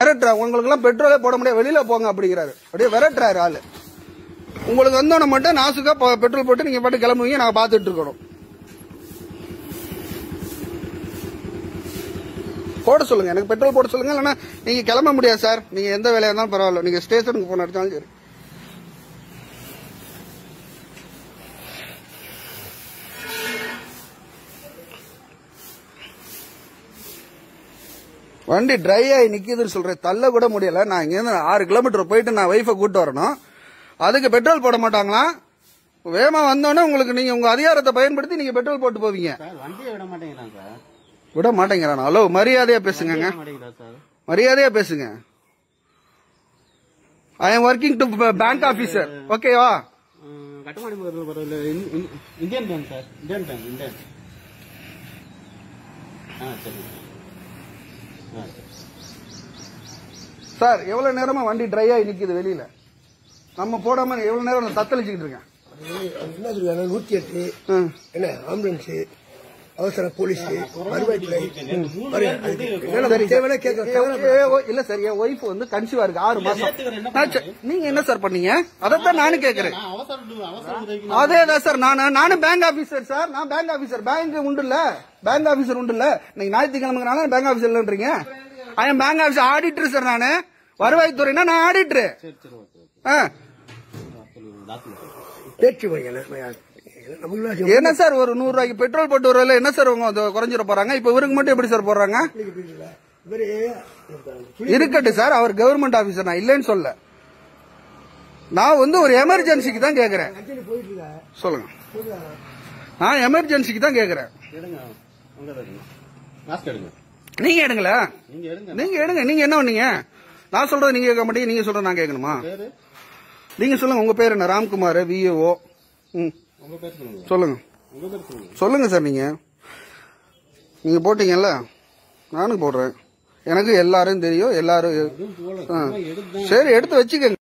விரட்டுறா உங்களுக்கு எல்லாம் பெட்ரோலே போட முடியாது வெளியில போங்க அப்படிங்கிறாரு அப்படியே விரட்டுறாரு ஆளு உங்களுக்கு வந்தோடனே மட்டும் நாசுக்கா ப- பெட்ரோல் போட்டு நீங்க பாட்டு கிளம்புவீங்க நாங்க பாத்துட்டு இருக்கணும் போட சொல்லுங்க எனக்கு பெட்ரோல் போட சொல்லுங்க இல்லைன்னா நீங்க கிளம்ப முடியாது சார் நீங்க எந்த வேலையா இருந்தாலும் பரவாயில்ல நீங்க ஸ்டேஷனுக்கு போன அடிச்சாலும் சரி வண்டி ட்ரை ஆகி நிக்குதுன்னு சொல்றேன் தள்ள கூட முடியல நான் இங்கேருந்து ஆறு கிலோமீட்டர் போயிட்டு நான் ஒய்ஃபை கூட்டு வரணும் அதுக்கு பெட்ரோல் போட மாட்டாங்களா வேகமா வந்தோடனே உங்களுக்கு நீங்க உங்க அதிகாரத்தை பயன்படுத்தி நீங்க பெட்ரோல் போட்டு போவீங்க சார் வண்டியை விட மாட்டேங்கிறான் சார் விட மாட்டேங்கிறான் ஹலோ மரியாதையா பேசுங்க விட மாட்டேங்கிறா சார் மரியாதையா பேசுங்க I am working to bank officer ஓகேவா ம், கட்டுமாடி முதல் பரவாயில்ல இந்- இந்- Indian bank sir Indian bank Indian ஆ சரி ஆ சரி சார் எவ்வளவு நேரமா வண்டி ட்ரை ஆகி நிக்குது வெளியில நம்ம போடாம எவ்வளவு நேரம் நான் தத்தளிச்சுக்கிட்டு இருக்கேன் என்ன சொல்லுவாங்க நூத்தி எட்டு ம். என்ன ஆம்புலன்ஸ் அவசர போலீஸ் வருவாய்த்துறை சரி, தேவையான கேட்க ஏ, ஏ, ஓ, இல்ல சார் என் ஒய்ஃப் வந்து கன்சீவா இருக்கு ஆறு மாசம் நான் ச- நீங்க என்ன சார் பண்ணீங்க அதைத்தான் நானும் கேக்குறேன் நான் அவசர அவசர உதவிக்கு அதே தான் சார் நான் நானும் பேங்க் ஆபீசர் சார் நான் பேங்க் ஆபீசர் பேங்க் உண்டு இல்ல பேங்க் ஆபீசர் உண்டு இல்ல நீங்க ஞாயிற்றுக்கிழமைனால பேங்க் ஆபீசர்ன்றீங்க I am bank officer auditor sir நானு வருவாய்த்துறைனா நான் ஆடிட்டர் சரி சரி ஓகே ஓகே ஆ சொல்லுங்க டாக்குமெண்ட் பேச்சு வைங்க நமக்கு என்ன சார் ஒரு நூறு ரூபாய்க்கு பெட்ரோல் போட்டு வரல என்ன சார் உங்க அது குறைஞ்சிட போறாங்க இப்ப இவருக்கு மட்டும் எப்படி சார் போடுறாங்க இவரு இருக்கட்டும் சார் அவர் கவர்மெண்ட் ஆபீசர் நான் இல்லைன்னு சொல்ல நான் வந்து ஒரு எமர்ஜென்சிக்கு தான் கேக்குறேன் அஞ்சலி போயிட்டு இருக்கா சொல்லுங்க நான் எமர்ஜென்சிக்கு தான் கேக்குறேன் எடுங்க உங்க எடுங்க மாஸ்க் எடுங்க நீங்க எடுங்களா நீங்க எடுங்க நீங்க எடுங்க நீங்க என்ன பண்ணீங்க நான் சொல்றது நீங்க கேட்க மாட்டீங்க நீங்க சொல்றது நான் கேட்கணுமா பேரு நீங்க சொல்லுங்க உங்க பேர் என்ன ராம்குமார் விஏஓ ம் உங்க பேர் சொல்லுங்க சொல்லுங்க உங்க பேர் சொல்லுங்க சொல்லுங்க சார் நீங்க நீங்க போட்டீங்கல்ல நானும் போடுறேன் எனக்கு எல்லாரும் தெரியும் எல்லாரும் போல ஆ. எடுத்து சரி எடுத்து வச்சுக்கங்க